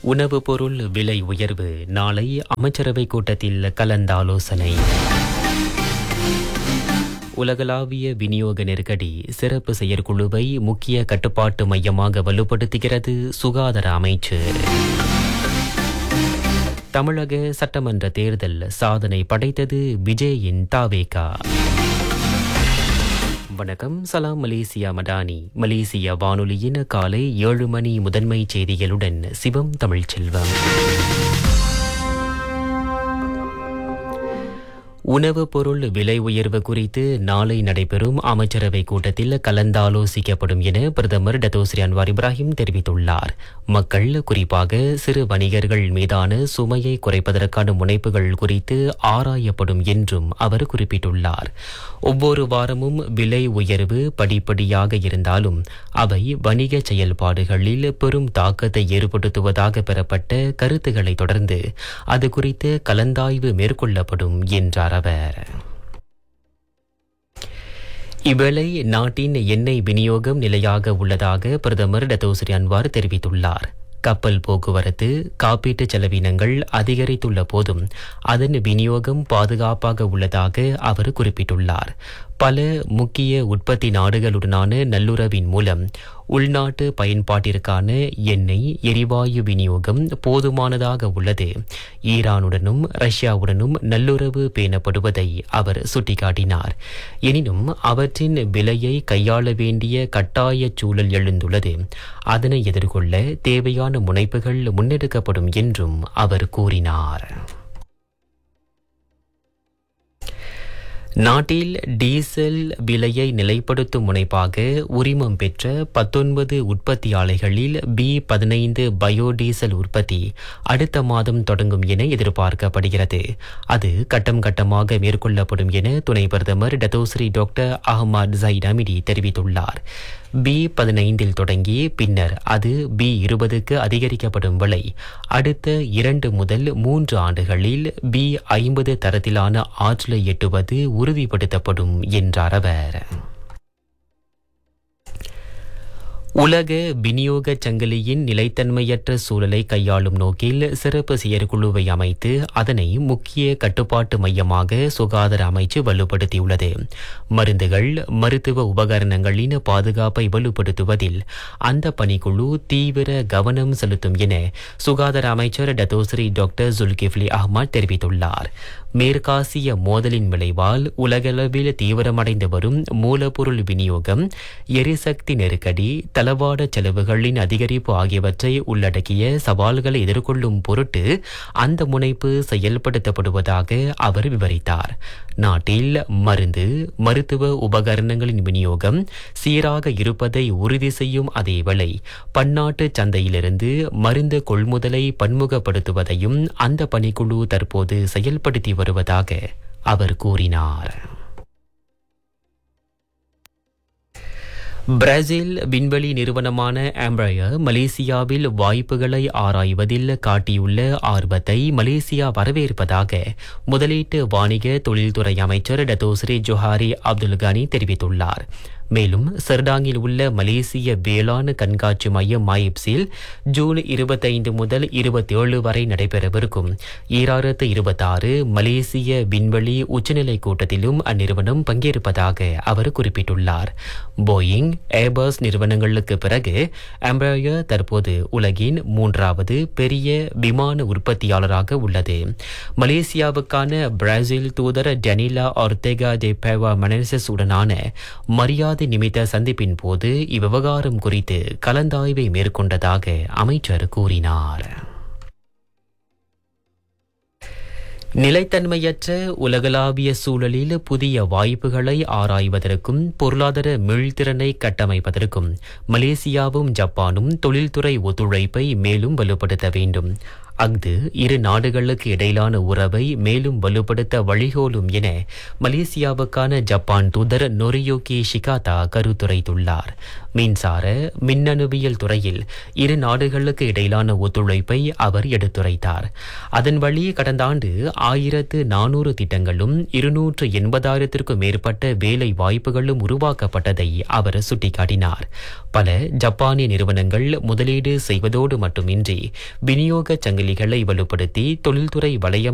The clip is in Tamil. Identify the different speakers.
Speaker 1: உணவுப் பொருள் விலை உயர்வு நாளை அமைச்சரவை கூட்டத்தில் கலந்தாலோசனை உலகளாவிய விநியோக நெருக்கடி சிறப்பு செயற்குழுவை முக்கிய கட்டுப்பாட்டு மையமாக வலுப்படுத்துகிறது சுகாதார அமைச்சு தமிழக சட்டமன்ற தேர்தல் சாதனை படைத்தது விஜயின் தாவேகா வணக்கம் சலாம் மலேசியா மடானி மலேசியா வானொலியின் காலை ஏழு மணி முதன்மை செய்திகளுடன் சிவம் தமிழ்ச்செல்வம் உணவுப் பொருள் விலை உயர்வு குறித்து நாளை நடைபெறும் அமைச்சரவை கூட்டத்தில் கலந்தாலோசிக்கப்படும் என பிரதமர் டத்தோஸ்ரீ அன்வார் இப்ராஹிம் தெரிவித்துள்ளார் மக்கள் குறிப்பாக சிறு வணிகர்கள் மீதான சுமையை குறைப்பதற்கான முனைப்புகள் குறித்து ஆராயப்படும் என்றும் அவர் குறிப்பிட்டுள்ளார் ஒவ்வொரு வாரமும் விலை உயர்வு படிப்படியாக இருந்தாலும் அவை வணிக செயல்பாடுகளில் பெரும் தாக்கத்தை ஏற்படுத்துவதாக பெறப்பட்ட கருத்துக்களை தொடர்ந்து அது குறித்து கலந்தாய்வு மேற்கொள்ளப்படும் என்றார் அவர் இவ்வேளை நாட்டின் எண்ணெய் விநியோகம் நிலையாக உள்ளதாக பிரதமர் டத்தோஸ்ரீ அன்வார் தெரிவித்துள்ளார் கப்பல் போக்குவரத்து காப்பீட்டு செலவினங்கள் அதிகரித்துள்ள போதும் அதன் விநியோகம் பாதுகாப்பாக உள்ளதாக அவர் குறிப்பிட்டுள்ளார் பல முக்கிய உற்பத்தி நாடுகளுடனான நல்லுறவின் மூலம் உள்நாட்டு பயன்பாட்டிற்கான எண்ணெய் எரிவாயு விநியோகம் போதுமானதாக உள்ளது ஈரானுடனும் ரஷ்யாவுடனும் நல்லுறவு பேணப்படுவதை அவர் சுட்டிக்காட்டினார் எனினும் அவற்றின் விலையை கையாள வேண்டிய கட்டாய சூழல் எழுந்துள்ளது அதனை எதிர்கொள்ள தேவையான முனைப்புகள் முன்னெடுக்கப்படும் என்றும் அவர் கூறினார் நாட்டில் டீசல் விலையை நிலைப்படுத்தும் முனைப்பாக உரிமம் பெற்ற பத்தொன்பது உற்பத்தி ஆலைகளில் பி பதினைந்து பயோடீசல் உற்பத்தி அடுத்த மாதம் தொடங்கும் என எதிர்பார்க்கப்படுகிறது அது கட்டம் கட்டமாக மேற்கொள்ளப்படும் என துணை பிரதமர் Dato Sri doctor Ahmad Zahid Hamidi தெரிவித்துள்ளார் பி பதினைந்தில் தொடங்கி பின்னர் அது பி இருபதுக்கு அதிகரிக்கப்படும் விலை அடுத்த இரண்டு முதல் மூன்று ஆண்டுகளில் பி ஐம்பது தரத்திலான ஆற்றலை எட்டுவது உறுதிப்படுத்தப்படும் என்றார் அவர் உலக விநியோக சங்கிலியின் நிலைத்தன்மையற்ற சூழலை கையாளும் நோக்கில் சிறப்பு செயற்குழுவை அமைத்து அதனை முக்கிய கட்டுப்பாட்டு மையமாக சுகாதார அமைச்சு வலுப்படுத்தியுள்ளது மருந்துகள் மருத்துவ உபகரணங்களின் பாதுகாப்பை வலுப்படுத்துவதில் அந்த பணிக்குழு தீவிர கவனம் செலுத்தும் என சுகாதார அமைச்சர் டத்தோஸ்ரீ டாக்டர் ஜுல்கிஃப்லி அஹ்மத் தெரிவித்துள்ளார் மேற்காசிய மோதலின் விளைவால் உலகளவில் தீவிரமடைந்து வரும் மூலப்பொருள் விநியோகம் எரிசக்தி நெருக்கடி தளவாட செலவுகளின் அதிகரிப்பு ஆகியவற்றை உள்ளடக்கிய சவால்களை எதிர்கொள்ளும் பொருட்டு அந்த முனைப்பு செயல்படுத்தப்படுவதாக அவர் விவரித்தார் நாட்டில் மருந்து மருத்துவ உபகரணங்களின் விநியோகம் சீராக இருப்பதை உறுதி செய்யும் அதேவேளை பன்னாட்டு சந்தையிலிருந்து மருந்து கொள்முதலை பன்முகப்படுத்துவதையும் அந்த பணிக்குழு தற்போது செயல்படுத்தி வருவதாக அவர் கூறினார் பிரேசில் விண்வெளி நிறுவனமான ஆம்ப்ரயர் மலேசியாவில் வாய்ப்புகளை ஆராய்வதில் காட்டியுள்ள ஆர்வத்தை மலேசியா வரவேற்பதாக முதலீட்டு வாணிக தொழில்துறை அமைச்சர் டத்தோஸ்ரீ ஜொஹாரி அப்துல் கனி தெரிவித்துள்ளார் மேலும் செர்டாங்கில் உள்ள மலேசிய வேளாண் கண்காட்சி மையம் மாயிப்ஸில் ஜூன் இருபத்தைந்து முதல் இருபத்தேழு வரை நடைபெறவிருக்கும் ஈராயிரத்து இருபத்தாறு மலேசிய விண்வெளி உச்சநிலை கூட்டத்திலும் அந்நிறுவனம் பங்கேற்பதாக அவர் குறிப்பிட்டுள்ளார் போயிங் ஏர்பஸ் நிறுவனங்களுக்கு பிறகு அம்பயர் தற்போது உலகின் மூன்றாவது பெரிய விமான உற்பத்தியாளராக உள்ளது மலேசியாவுக்கான பிரேசில் தூதர் டெனிலா ஒர்தேகா டே பேவா மனசஸ் உடனான மரியாதை நிமித்த சந்திப்பின் போது இவ்விவகாரம் குறித்து கலந்தாய்வை மேற்கொண்டதாக அமைச்சர் கூறினார் நிலைத்தன்மையற்ற உலகளாவிய சூழலில் புதிய வாய்ப்புகளை ஆராய்வதற்கும் பொருளாதார மீள்திறனை கட்டமைப்பதற்கும் மலேசியாவும் ஜப்பானும் தொழில்துறை ஒத்துழைப்பை மேலும் வலுப்படுத்த வேண்டும் அஃது இரு நாடுகளுக்கு இடையிலான உறவை மேலும் வலுப்படுத்த வழிகோலும் என மலேசியாவுக்கான ஜப்பான் தூதர் நொரியோகி ஷிகாதா கருத்துரைத்துள்ளார் மின்சார மின்னணுவியல் துறையில் இரு நாடுகளுக்கு இடையிலான ஒத்துழைப்பை அவர் எடுத்துரைத்தார் அதன் வழி கடந்த ஆண்டு ஆயிரத்து நானூறு திட்டங்களும் இருநூற்று எண்பதாயிரத்திற்கும் மேற்பட்ட வேலை வாய்ப்புகளும் உருவாக்கப்பட்டதை அவர் சுட்டிக்காட்டினார் பல ஜப்பானிய நிறுவனங்கள் முதலீடு செய்வதோடு மட்டுமின்றி விநியோக சங்கிலிகளை வலுப்படுத்தி தொழில்துறை வலயம்